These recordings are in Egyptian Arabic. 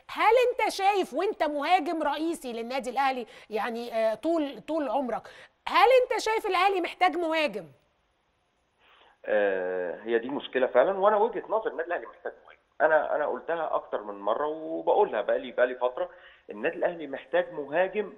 هل انت شايف وانت مهاجم رئيسي للنادي الاهلي يعني آه، طول طول عمرك هل انت شايف الاهلي محتاج مهاجم آه، هي دي مشكله فعلا وانا وجهه نظر النادي الاهلي محتاج مهاجم انا انا قلتها اكتر من مره وبقولها بقالي بقالي فتره النادي الاهلي محتاج مهاجم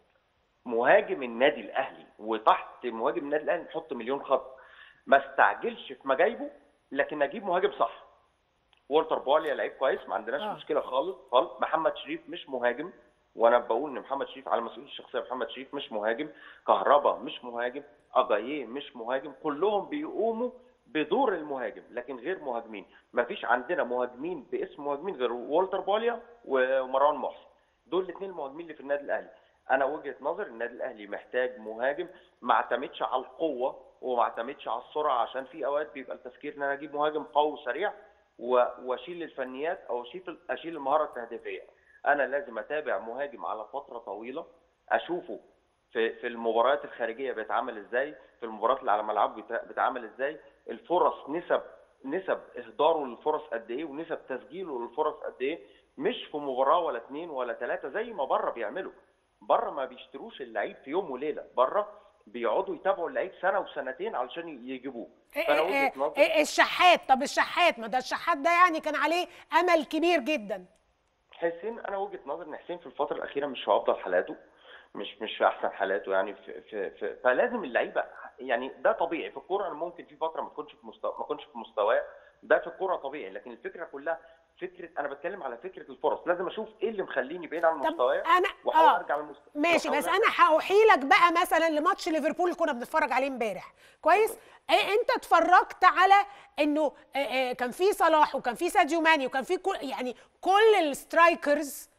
مهاجم النادي الاهلي وتحت مهاجم النادي الاهلي نحط مليون خط ما استعجلش في مجايبه لكن اجيب مهاجم صح والتر بواليا لعيب كويس ما عندناش آه. مشكله خالص خالص محمد شريف مش مهاجم وانا بقول ان محمد شريف على مسؤوليتي الشخصيه محمد شريف مش مهاجم كهربا مش مهاجم اجاييه مش مهاجم كلهم بيقوموا بدور المهاجم لكن غير مهاجمين ما فيش عندنا مهاجمين باسم مهاجمين غير والتر بواليا ومروان محسن دول الاثنين المهاجمين اللي في النادي الاهلي انا وجهه نظر النادي الاهلي محتاج مهاجم ما اعتمدش على القوه وما اعتمدش على السرعه عشان في اوقات بيبقى التفكير ان انا اجيب مهاجم قوي وسريع و- واشيل الفنيات او اشيل اشيل المهاره التهديفيه انا لازم اتابع مهاجم على فتره طويله اشوفه في في المباريات الخارجيه بيتعامل ازاي في المباريات اللي على ملعبه بيت- بيتعامل ازاي الفرص نسب نسب اهداره للفرص قد ايه ونسب تسجيله للفرص قد ايه مش في مباراه ولا اثنين ولا ثلاثه زي ما بره بيعملوا بره ما بيشتروش اللعيب في يوم وليله بره بيقعدوا يتابعوا اللعيب سنه وسنتين علشان يجيبوه فانا إيه- وجهه إيه- نظري إيه الشحات طب الشحات ما ده الشحات ده يعني كان عليه امل كبير جدا حسين انا وجهه نظري ان حسين في الفتره الاخيره مش في افضل حالاته مش مش في احسن حالاته يعني في في, في فلازم اللعيبه يعني ده طبيعي في الكوره انا ممكن في فتره ما تكونش في مستوى ما اكونش في مستواه ده في الكوره طبيعي لكن الفكره كلها فكره انا بتكلم على فكره الفرص لازم اشوف ايه اللي مخليني بعيد عن طب مستواي انا واحاول اه ارجع للمستوى ماشي وأحاول بس أرجع. انا هحيلك بقى مثلا لماتش ليفربول اللي كنا بنتفرج عليه امبارح كويس إيه انت اتفرجت على انه آه، آه، كان في صلاح وكان في ساديو ماني وكان في كل يعني كل السترايكرز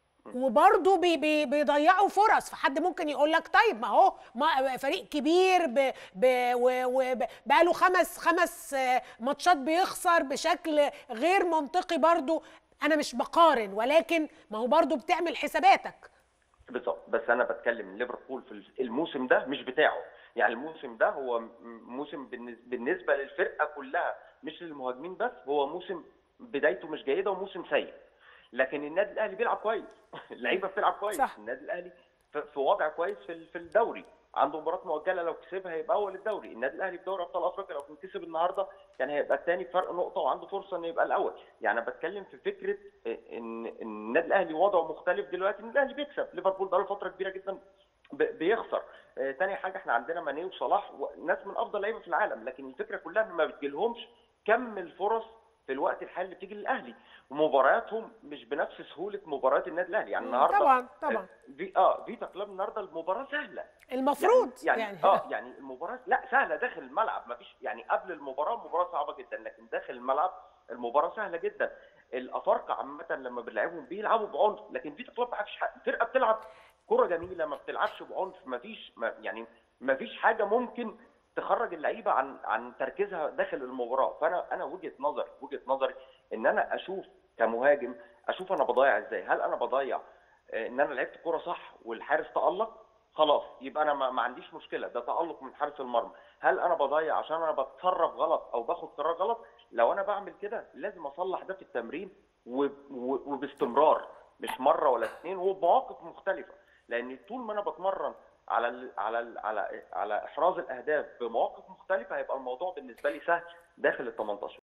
وبرضه بي بي بيضيعوا فرص فحد ممكن يقول لك طيب ما هو ما فريق كبير ب ب و و ب- بقاله خمس خمس آه، ماتشات بيخسر بشكل غير منطقي برضه انا مش بقارن ولكن ما هو برضه بتعمل حساباتك بالظبط بس انا بتكلم ليفربول في الموسم ده مش بتاعه يعني الموسم ده هو م- موسم بالنس- بالنسبه للفرقه كلها مش للمهاجمين بس هو موسم بدايته مش جيده وموسم سيء لكن النادي الاهلي بيلعب كويس اللعيبه بتلعب كويس صح. النادي الاهلي في في وضع كويس في ال- في الدوري عنده مباراه مؤجله لو كسبها هيبقى اول الدوري النادي الاهلي في دوري ابطال افريقيا لو كان كسب النهارده كان هيبقى الثاني بفرق نقطه وعنده فرصه انه يبقى الاول يعني أنا بتكلم في فكره ان إن النادي الاهلي وضعه مختلف دلوقتي النادي الاهلي بيكسب ليفربول بقاله فتره كبيره جدا ب- بيخسر آه، تاني حاجه احنا عندنا ماني وصلاح ناس من افضل لعيبه في العالم لكن الفكره كلها ان ما بتجيلهمش كم الفرص في الوقت الحالي اللي بتيجي للاهلي ومبارياتهم مش بنفس سهوله مباريات النادي الاهلي يعني النهارده طبعا طبعا في اه فيتا كلاب النهارده المباراه سهله المفروض يعني, يعني, يعني اه يعني المباراه لا سهله داخل الملعب ما فيش يعني قبل المباراه المباراه صعبه جدا لكن داخل الملعب المباراه سهله جدا الافارقه عامه لما بنلعبهم بيلعبوا بعنف لكن فيتا كلاب ما فيش حاجه الفرقه بتلعب كره جميله ما بتلعبش بعنف ما فيش ما يعني ما فيش حاجه ممكن تخرج اللعيبه عن عن تركيزها داخل المباراه فانا انا وجهه نظري وجهه نظري ان انا اشوف كمهاجم اشوف انا بضيع ازاي هل انا بضيع آه، ان انا لعبت كوره صح والحارس تالق خلاص يبقى انا ما ما عنديش مشكله ده تالق من حارس المرمى هل انا بضيع عشان انا بتصرف غلط او باخد قرار غلط لو انا بعمل كده لازم اصلح ده في التمرين و- و- وباستمرار مش مره ولا اثنين وبمواقف مختلفه لان طول ما انا بتمرن على ال على ال على على احراز الاهداف بمواقف مختلفه هيبقى الموضوع بالنسبه لي سهل داخل ال 18